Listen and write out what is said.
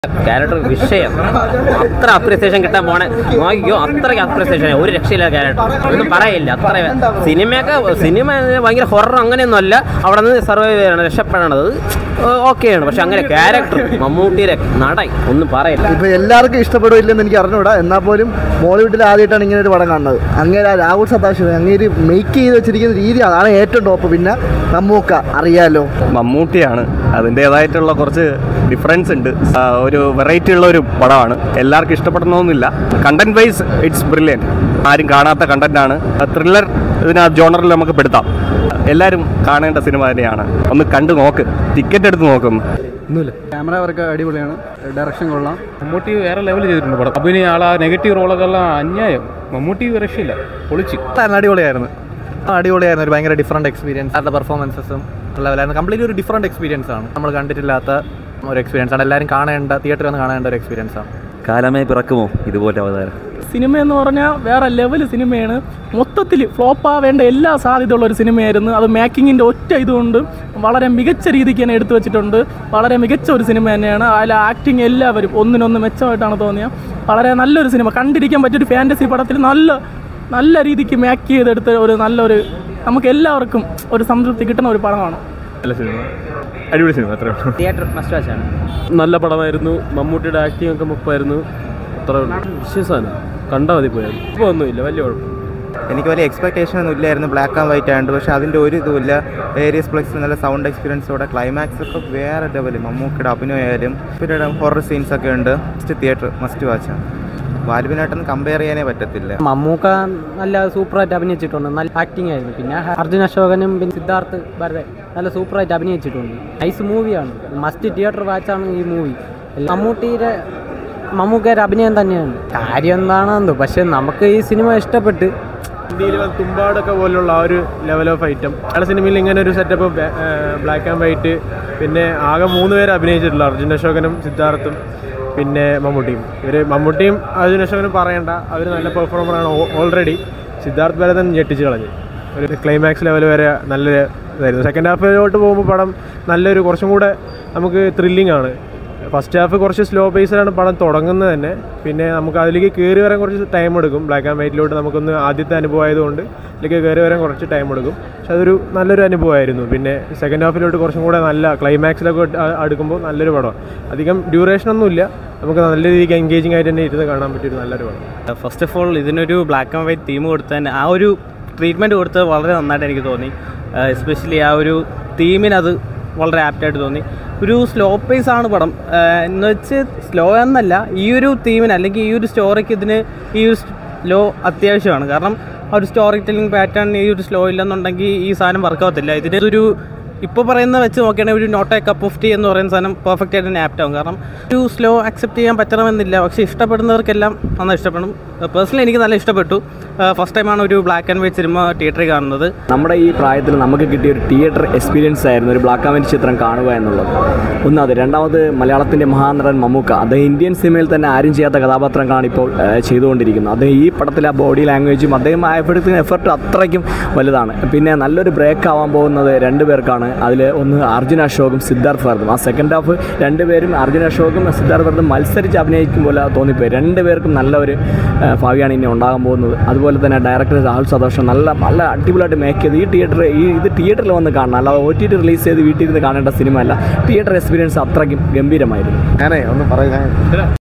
character വിഷയം അത്ര appreciation കിട്ടാൻ പോണേ നോക്കിയോ അത്രയ്ക്ക് അപ്രിസിയേഷൻ ഒരു രക്ഷയില്ല ക്യാരക്ടർ ഒന്നും പറയില്ല അത്ര സിനിമയൊക്കെ സിനിമ ഭയങ്കര ഹൊറർ അങ്ങനെയൊന്നും അല്ല അവിടെ നിന്ന് സർവൈവ് ചെയ്യണം രക്ഷപ്പെടണത് ഓക്കെയാണ് പക്ഷെ അങ്ങനെ ക്യാരക്ടർ മമ്മൂട്ടിയുടെ നട ഒന്നും പറയില്ല ഇപ്പൊ എല്ലാവർക്കും ഇഷ്ടപ്പെടുമില്ലെന്ന് എനിക്ക് അറിഞ്ഞൂടാ എന്നാൽ പോലും ബോളിവുഡിൽ ആദ്യമായിട്ടാണ് ഇങ്ങനെ ഒരു പടം കാണുന്നത് അങ്ങനെ ആ രാഹുൽ സദാശിവൻ അങ്ങനെ മേക്ക് ചെയ്ത് വെച്ചിരിക്കുന്ന രീതി അതാണ് ഏറ്റവും ടോപ്പ് പിന്നെ നമ്മൂക്ക അറിയാലോ മമ്മൂട്ടിയാണ് അതിൻ്റേതായിട്ടുള്ള കുറച്ച് ഡിഫറൻസ് ഉണ്ട് ആ, ഒരു വെറൈറ്റി ഉള്ള ഒരു പടമാണ് എല്ലാവർക്കും ഇഷ്ടപ്പെടണമെന്നില്ല കണ്ടന്റ് വൈസ് ഇറ്റ്സ് ബ്രില്യൻ ആരും കാണാത്ത കണ്ടന്റാണ് ത്രില്ലർ ഇതിന് ആ ജോണറിൽ നമുക്ക് പെടുത്താം എല്ലാവരും കാണേണ്ട സിനിമ തന്നെയാണ് ഒന്ന് കണ്ടു നോക്ക് ടിക്കറ്റ് എടുത്ത് നോക്കും ഒന്നുമില്ല ക്യാമറ വർക്ക് അടിപൊളിയാണ് ഡയറക്ഷൻ കൊള്ളാം മമ്മൂട്ടി വേറെ ലെവൽ ചെയ്തിട്ടുണ്ട് പടം അഭിനയ ആളാ നെഗറ്റീവ് റോളൊക്കെ എല്ലാം അന്യായം മമ്മൂട്ടി രക്ഷയില്ല പൊളിച്ച് അടിപൊളിയായിരുന്നു അടിപൊളിയായിരുന്നു ഒരു ഭയങ്കര ഡിഫറെൻറ്റ് എക്സ്പീരിയൻസ് അവരുടെ പെർഫോമൻസസും ലെവലായിരുന്നു കംപ്ലീറ്റ് ഒരു ഡിഫറെൻറ്റ് എക്സ്പീരിയൻസ് ആണ് നമ്മൾ കണ്ടിട്ടില്ലാത്ത ഒരു എക്സ്പീരിയൻസ് ആണ് എല്ലാവരും കാണേണ്ട തിയേറ്ററിൽ വന്ന് കാണേണ്ട ഒരു എക്സ്പീരിയൻസ് ആണ് കാലമേ പിറക്കുമോ ഇതുപോലെ അവതാരം സിനിമ എന്ന് പറഞ്ഞാൽ വേറെ ലെവൽ സിനിമയാണ് മൊത്തത്തിൽ ഫ്ലോപ്പ് ആവേണ്ട എല്ലാ സാധ്യതയുള്ള ഒരു സിനിമയായിരുന്നു അത് മേക്കിങ്ങിൻ്റെ ഒറ്റ ഇതുകൊണ്ട് വളരെ മികച്ച രീതിക്ക് തന്നെ എടുത്തു വെച്ചിട്ടുണ്ട് വളരെ മികച്ച ഒരു സിനിമ തന്നെയാണ് അതിൽ ആക്ടിങ് എല്ലാവരും ഒന്നിനൊന്ന് മെച്ചമായിട്ടാണ് തോന്നിയത് വളരെ നല്ലൊരു സിനിമ കണ്ടിരിക്കാൻ പറ്റിയൊരു ഫാൻറ്റസി പടത്തിൽ നല്ല നല്ല രീതിക്ക് മേക്ക് ചെയ്തെടുത്ത ഒരു നല്ലൊരു നമുക്ക് എല്ലാവർക്കും ഒരു സംതൃപ്തി കിട്ടുന്ന ഒരു പടമാണ് നല്ല സിനിമ അടിപൊളി സിനിമ അത്രേ തിയേറ്റർ മസ്റ്റ് വാച്ചാണ് നല്ല പടമായിരുന്നു മമ്മൂട്ടിയുടെ ആക്ടിംഗ് ഒക്കെ മുപ്പായിരുന്നു അത്ര വിശ്വാസമാണ് കണ്ടാൽ മതി പോയായിരുന്നു ഇപ്പോൾ ഒന്നുമില്ല വലിയ കുഴപ്പം എനിക്ക് വലിയ എക്സ്പെക്ടേഷൻ ഒന്നും ഇല്ലായിരുന്നു ബ്ലാക്ക് ആൻഡ് വൈറ്റ് ആയതുകൊണ്ട് പക്ഷേ അതിൻ്റെ ഒരു ഇതുമില്ല ഏരിയസ് പ്ലസ് നല്ല സൗണ്ട് എക്സ്പീരിയൻസോടെ ക്ലൈമാക്സ് ഒക്കെ വേറെ ലെവൽ മമ്മൂക്കിയുടെ അഭിനയമായാലും പിന്നെ ഹൊറർ സീൻസ് ഒക്കെ ഉണ്ട് മസ്റ്റ് തിയേറ്റർ മസ്റ്റ് വാച്ചാണ് വാലുവിനായിട്ടൊന്നും കമ്പയർ ചെയ്യാനേ പറ്റത്തില്ല മമ്മൂക്ക നല്ല സൂപ്പറായിട്ട് അഭിനയിച്ചിട്ടുണ്ട് നല്ല ആക്ടിംഗ് ആയിരുന്നു പിന്നെ അർജുൻ അശോകനും പിന്നെ സിദ്ധാർത്ഥ് ഭരതൻ നല്ല സൂപ്പറായിട്ട് അഭിനയിച്ചിട്ടുണ്ട് നൈസ് മൂവിയാണ് മസ്റ്റ് തിയേറ്റർ വാച്ചാണ് ഈ മൂവി മമ്മൂട്ടിയുടെ മമ്മൂക്കയുടെ അഭിനയം തന്നെയാണ് കാര്യം എന്താണെന്തോ പക്ഷെ നമുക്ക് ഈ സിനിമ ഇഷ്ടപ്പെട്ട് ഇന്ത്യയിൽ തുമ്പാടൊക്കെ പോലുള്ള ആ ഒരു ലെവൽ ഓഫ് ഐറ്റം അയാളുടെ സിനിമയിൽ ഇങ്ങനെ ഒരു സെറ്റപ്പ് ബ്ലാക്ക് ആൻഡ് വൈറ്റ് പിന്നെ ആകെ മൂന്ന് പേര് അഭിനയിച്ചിട്ടുള്ളൂ അർജുൻ അശോകനും സിദ്ധാർത്ഥും പിന്നെ മമ്മൂട്ടിയും ഇവർ മമ്മൂട്ടിയും അർജുൻ അശോകനും പറയണ്ട അവർ നല്ല പെർഫോമറാണ് ഓൾറെഡി സിദ്ധാർത്ഥ് ഭരതൻ ഞെട്ടിച്ച് കളഞ്ഞു ഒരു ക്ലൈമാക്സ് ലെവൽ വരെ നല്ലൊരു ഇതായിരുന്നു സെക്കൻഡ് ഹാഫിലോട്ട് പോകുമ്പോൾ പടം നല്ലൊരു കുറച്ചും കൂടെ നമുക്ക് ത്രില്ലിംഗ് ആണ് ഫസ്റ്റ് ഹാഫ് കുറച്ച് സ്ലോ പേസിലാണ് പടം തുടങ്ങുന്നത് തന്നെ പിന്നെ നമുക്ക് അതിലേക്ക് കയറി വരാൻ കുറച്ച് ടൈം എടുക്കും ബ്ലാക്ക് ആൻഡ് വൈറ്റിലോട്ട് നമുക്കൊന്ന് ആദ്യത്തെ അനുഭവം ആയതുകൊണ്ട് ഇതിലേക്ക് കയറി വരാൻ കുറച്ച് ടൈം എടുക്കും പക്ഷെ അതൊരു നല്ലൊരു അനുഭവമായിരുന്നു പിന്നെ സെക്കൻഡ് ഹാഫിലോട്ട് കുറച്ചും കൂടെ നല്ല ക്ലൈമാക്സിലൊക്കെ അ- അടുക്കുമ്പോൾ നല്ലൊരു പടം അധികം ഡ്യൂറേഷൻ ഒന്നുമില്ല നമുക്ക് നല്ല രീതിക്ക് എൻഗേജിങ് ആയിട്ട് തന്നെ ഇരുന്ന് കാണാൻ പറ്റിയൊരു നല്ലൊരു പടം ഫസ്റ്റ് ഓഫ് ഓൾ ഇതിനൊരു ബ്ലാക്ക് ആൻഡ് വൈറ്റ് തീം കൊടുത്തതിന് ആ ഒരു ട്രീറ്റ്മെൻറ്റ് കൊടുത്തത് വളരെ നന്നായിട്ട് എനിക്ക് തോന്നി എസ്പെഷ്യലി ആ ഒരു തീമിനത് വളരെ ആപ്റ്റായിട്ട് തോന്നി ഒരു സ്ലോ പേസ് ആണ് പടം ആഹ് എന്ന് വെച്ച് സ്ലോ എന്നല്ല ഈ ഒരു തീമിന് അല്ലെങ്കിൽ ഈ ഒരു സ്റ്റോറിക്ക് ഇതിന് ഈ ഒരു സ്ലോ അത്യാവശ്യമാണ് കാരണം ആ ഒരു സ്റ്റോറി ടെല്ലിംഗ് പാറ്റേൺ ഈ ഒരു സ്ലോ ഇല്ലെന്നുണ്ടെങ്കിൽ ഈ സാധനം വർക്കാവത്തില്ല ഇതിനൊരു ഇപ്പോൾ പറയുന്ന വെച്ച് നോക്കുകയാണെങ്കിൽ ഒരു not a cup of tea എന്ന് പറയുന്ന സാധനം പെർഫെക്റ്റ് ആയിട്ട് തന്നെ ആപ്റ്റ് ആവും കാരണം ഒരു സ്ലോ അക്സെപ്റ്റ് ചെയ്യാൻ പറ്റണമെന്നില്ല പക്ഷേ ഇഷ്ടപ്പെടുന്നവർക്കെല്ലാം നന്നായി ഇഷ്ടപ്പെടും പേഴ്സണലി എനിക്ക് നല്ല ഇഷ്ടപ്പെട്ടു ഫസ്റ്റ് ടൈമാണ് ഒരു ബ്ലാക്ക് ആൻഡ് വൈറ്റ് സിനിമ തിയേറ്ററിൽ കാണുന്നത് നമ്മുടെ ഈ പ്രായത്തിൽ നമുക്ക് കിട്ടിയ ഒരു തിയേറ്റർ എക്സ്പീരിയൻസ് ആയിരുന്നു ഒരു ബ്ലാക്ക് ആൻഡ് വൈറ്റ് ചിത്രം കാണുക എന്നുള്ളത് ഒന്നത് രണ്ടാമത് മലയാളത്തിൻ്റെ മഹാനടൻ മമ്മൂക്ക അദ്ദേഹം ഇന്ത്യൻ സിനിമയിൽ തന്നെ ആരും ചെയ്യാത്ത കഥാപാത്രങ്ങളാണ് ഇപ്പോൾ ആ, ചെയ്തുകൊണ്ടിരിക്കുന്നത് അദ്ദേഹം ഈ പടത്തിലെ ആ ബോഡി ലാംഗ്വേജും അദ്ദേഹം ഏർപ്പെടുത്തുന്ന എഫർട്ട് അത്രയ്ക്കും വലുതാണ് പിന്നെ നല്ലൊരു ബ്രേക്ക് ആവാൻ പോകുന്നത് രണ്ട് പേർക്കാണ് അതിൽ ഒന്ന് അർജുൻ അശോകും സിദ്ധാർത്ഥ് ഭരതും ആ സെക്കൻഡ് ഹാഫ് രണ്ടുപേരും അർജുൻ അശോകും സിദ്ധാർത്ഥ് ഭരതും മത്സരിച്ച് അഭിനയിക്കും പോലെ തോന്നിപ്പോയി രണ്ടുപേർക്കും നല്ലൊരു ആ, ഭാവിയാണ് ഇനി ഉണ്ടാകാൻ പോകുന്നത് അതുപോലെ തന്നെ ഡയറക്ടർ രാഹുൽ സദോഷം നല്ല നല്ല അടിപൊളിയായിട്ട് മേക്ക് ചെയ്ത് ഈ തിയേറ്റർ ഈ ഇത് തിയേറ്ററിൽ വന്ന് കാണണം അല്ലാതെ ഒ ടി ടി റിലീസ് ചെയ്ത് വീട്ടിൽ ഇരുന്ന് കാണേണ്ട സിനിമ അല്ല തിയേറ്റർ എക്സ്പീരിയൻസ് അത്രയ്ക്കും ഗംഭീരമായിരുന്നു ഞാനേ ഒന്ന് പറയാം